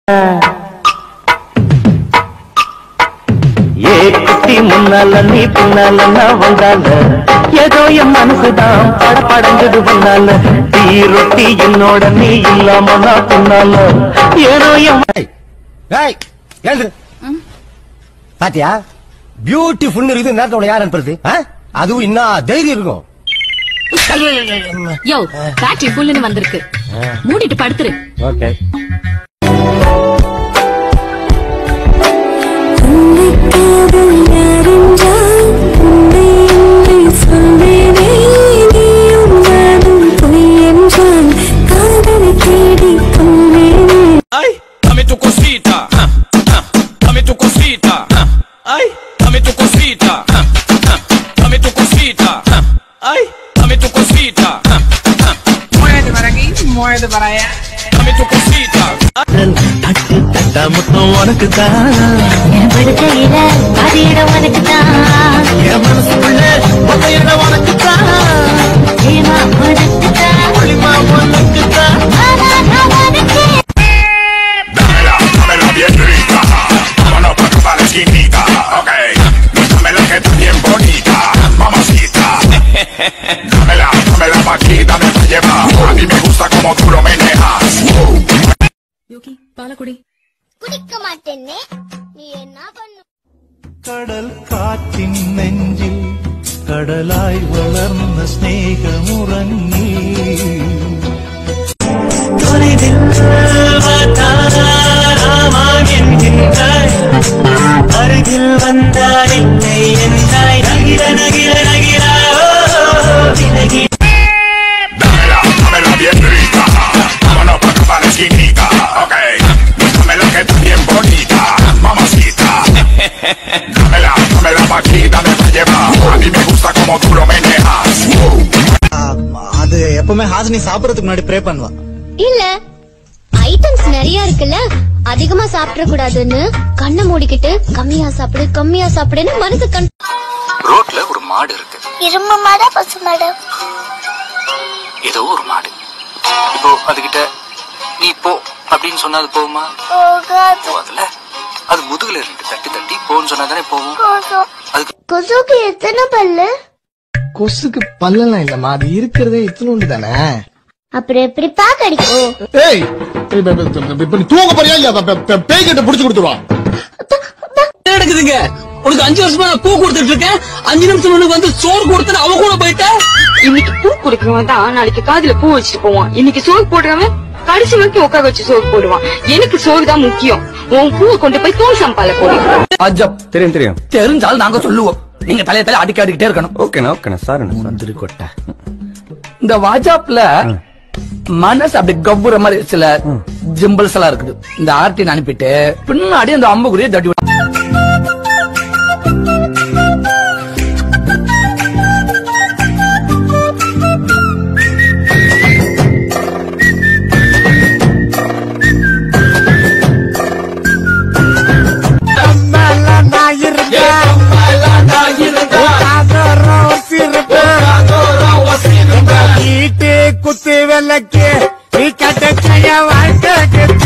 ஏ குட்டி முன்னால நீ பின்னால நான் வந்தால ஏதோ என் மனசுதான் பட படங்குது வந்தால தீ ரொட்டி என்னோட நீ இல்லாம நான் பின்னால ஏதோ என் ஏய் எழுந்துரு பாத்தியா பியூட்டிஃபுல் இருக்குது நேரத்தோட யார் அனுப்புறது ஆ? அதுவும் இன்னும் தைரியம் இருக்கும் யோ பேட்டரி ஃபுல்லுன்னு வந்திருக்கு மூடிட்டு படுத்துரு okay Ay, dame tu cosita. ah, ah, Dame tu cosita. ah, Ay, dame tu cosita. ah, ah, Dame tu cosita. ah, Ay, dame tu cosita. ah, ah, Muévete para aquí, muévete para allá. Dame tu cosita. தட்டு தட்டா முத்தம் உனக்கு தான் படுக்கையில அதிடம் உனக்கு தான் என் மனசுக்குள்ள மொத்த இடம் உனக்கு தான் ஏமா உனக்கு தான் ஒளிமா உனக்கு தான் Dámela, dámela bien rica. Vámonos pa' toda la esquinita, ok. Dámela que está bien bonita, mamacita. Dámela, dámela pa' aquí, dame pa' llevar. A mí me gusta como tú lo menejas. குடிக்க மாட்டேன்னு நீ என்ன பண்ணு கடல் காற்றின் நெஞ்சில் கடலாய் வளர்ந்த ஸ்நேகமுறங்கி தொலைவில் பார்த்தாராமான் என்கின்றாய் அருகில் வந்தால் இல்லை என்றாய் நகிர நகிர நகிரா விலகி Dámela, dámela bien rica. Vámonos pa' toda la esquinita, ok. Dámela que está bien bonita, mamacita. Dámela, dámela pa' aquí, dame pa' llevar. A mí me gusta como tú lo menejas. அது எப்பவுமே ஹாசினி சாப்பிடறதுக்கு முன்னாடி pray பண்ணுவா இல்ல items நிறைய இருக்குல்ல அதிகமா சாப்பிட கூடாதுன்னு கண்ணை மூடிக்கிட்டு கம்மியா சாப்பிடு கம்மியா சாப்பிடுன்னு மனசு கண் ரோட்ல ஒரு மாடு இருக்கு இரும்பு மாடா பசு மாடா ஏதோ ஒரு மாடு இப்போ அதுகிட்ட நீ போ அப்படின்னு சொன்னா அது போகுமா போகாது போகாதுல்ல அது முதுகுல ரெண்டு தட்டி தட்டி போன்னு சொன்னா தானே போகும் அதுக்கு கொசுக்கு எத்தனை பல்லு கொசுக்கு பல்லெல்லாம் இல்லம்மா அது இருக்கிறதே இத்தனோண்டு தானே அப்புறம் எப்படிப்பா கடிக்கும் ஏய் இப்ப நீ தூங்க போறியா இல்ல பேய் கிட்ட புடிச்சு கொடுத்துருவா நடக்குதுங்க உனக்கு அஞ்சு வருஷமா நான் பூ கொடுத்துட்டு இருக்கேன் அஞ்சு நிமிஷம் உனக்கு வந்து சோறு கொடுத்து அவ கூட போயிட்டேன் இன்னைக்கு பூ கொடுக்கறவன் தான் நாளைக்கு காதுல பூ வச்சுட்டு போவான் இன்னைக்கு சோறு போடுறவன் கடைசி வரைக்கும் உட்கார வச்சு சோறு போடுவான் எனக்கு சோறு தான் முக்கியம் உன் பூவை கொண்டு போய் தூள் சம்பால போடு அஜப் தெரியும் தெரியும் தெரிஞ்சாலும் நாங்க சொல்லுவோம் நீங்க தலைய தலைய அடிக்க அடிக்கிட்டே இருக்கணும் ஓகேண்ணா ஓகேண்ணா சார் முந்திரி கொட்டை இந்த வாட்ஸ்அப்ல மனசு அப்படி கவ்வுற மாதிரி சில ஜிம்பிள்ஸ் எல்லாம் இருக்குது இந்த ஆர்டின் அனுப்பிட்டு பின்னாடி அந்த அம்புக்குரிய தட்டி விடு. ஈட்டு குத்து வெள்ளக்கு நீ கட்ட வாழ்க்கை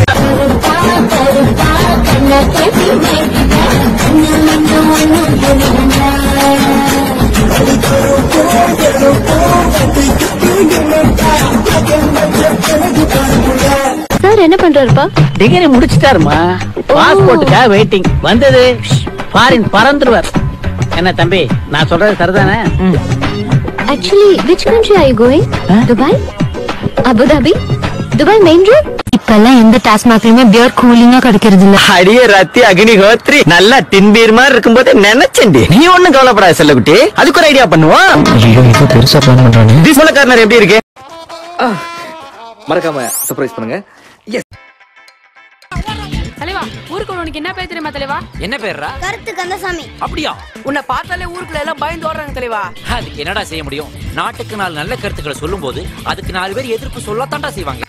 சார் என்ன பண்றாருப்பா டிகிரி முடிச்சிட்டாருமா பாஸ்போர்ட்டுக்கா வெயிட்டிங் வந்தது ஃபாரின் பறந்துருவார் என்ன தம்பி நான் சொல்றது சரிதானே actually which country are you going Dubai Abu Dhabi Dubai main road இப்பெல்லாம் எந்த டாஸ்மாக்லயுமே பியர் கூலிங்கா கிடைக்கிறது இல்ல அடியே ரத்தி அக்னி ஹோத்ரி நல்லா தின்பீர் மாதிரி இருக்கும்போது நினைச்சேன்டி நீ ஒண்ணும் கவலைப்படாத செல்லகுட்டி அதுக்கு ஒரு ஐடியா பண்ணுவோம் ஐயோ இப்போ பெருசா பிளான் பண்றானே இது சொல்ல காரணம் எப்படி இருக்கு மறக்காம சர்ப்ரைஸ் பண்ணுங்க தலைவா ஊருக்கு உனக்கு என்ன பேர் தெரியுமா தலைவா என்ன பேர்ரா கருத்து கந்தசாமி அப்படியா உன்னை பார்த்தாலே ஊருக்குள்ள எல்லாம் பயந்து ஓடுறாங்க தலைவா அதுக்கு என்னடா செய்ய முடியும் நாட்டுக்கு நாலு நல்ல கருத்துக்களை சொல்லும் போது அதுக்கு நாலு பேர் எதிர்ப்பு சொல்லத்தான்டா செய்வாங்க